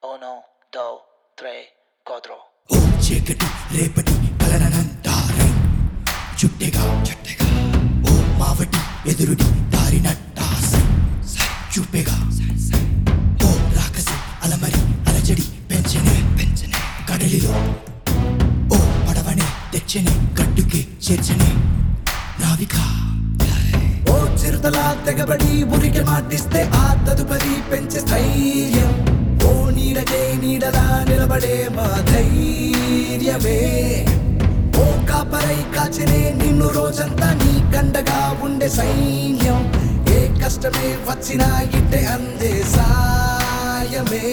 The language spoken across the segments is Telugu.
Uno, dos, tres, cuatro. ఓ చీకటి రేపటి కలనంటారై చుట్టెగా చుట్టెగా ఓ మావటి ఎదురుడి దారినట్టాసై చూపెగా ఓ రాకసి అలమరి అలజడి పెంచనే పెంచనే కడలిలో ఓ పడవనే తెచ్చనే గట్టుకి చేర్చనే నావిక ఓ చిరుతలా తెగబడి ఉరికి మాటిస్తే ఆ తదుపరి పెంచే స్థైర్యం ఓ నీడకే నీడలా నిలబడే మా ధైర్యమే ఓ కాపరై కాచనే నిన్ను రోజంతా నీ కండగా ఉండే సైన్యం ఏ కష్టమే వచ్చినా ఇట్టే అందే సాయమే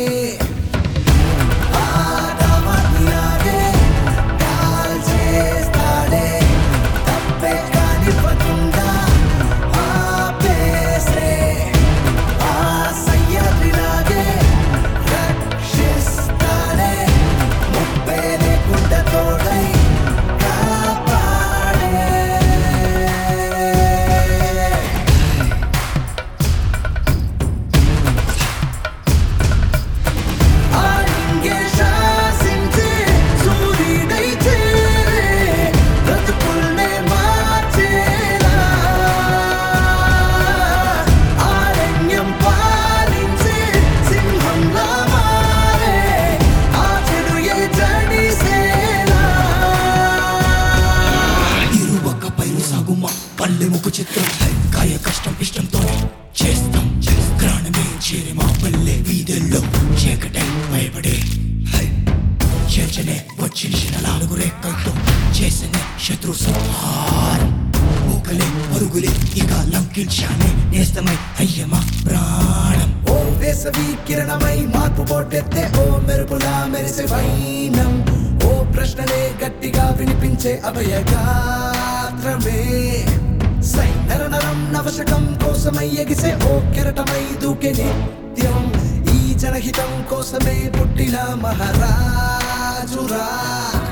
ఆడవాడిలాగే కాల్చేస్తాడే తప్పే కానివ్వకుండా ఆపేసే ఆ సయ్యాద్రిలాగే రక్షిస్తాడే ముప్పే లేకుండా తోడై కాపాడే ఆడింగే శాసించే సూర్యుడై చేరే బ్రతుకుల్నే మార్చేలా ఆరణ్యం పాలించే సింహంలా మారే ఆ చెడు ఏ జడిసేలా ఇరువక్క పైరు సాగుమా పల్లెముకు చిత్రం కాయ కష్టం ఇష్టంతో చేస్తాం గ్రాణమే చేరి మా పల్లె వీధుల్లో చీకటై భయపడే చేర్చనే వచ్చిన నాలుగు రేఖలతో చేసిన శత్రు సంహారం మూకలే పరుగులే ఇక లంకించానే నేస్తమై అయ్యమా ప్రాణం ఓ వేసవి కిరణమై మార్పు పోటెత్తే ఓ మెరుపులా మెరిసే వైనం ఓ ప్రశ్నలే గట్టిగా వినిపించే అభయగాత్రమే సై నరనరం నవశకం కోసమై ఎగిసే ఓ కెరటమై దూకే నిత్యం ఈ జనహితం కోసమే పుట్టిన మహారాజురా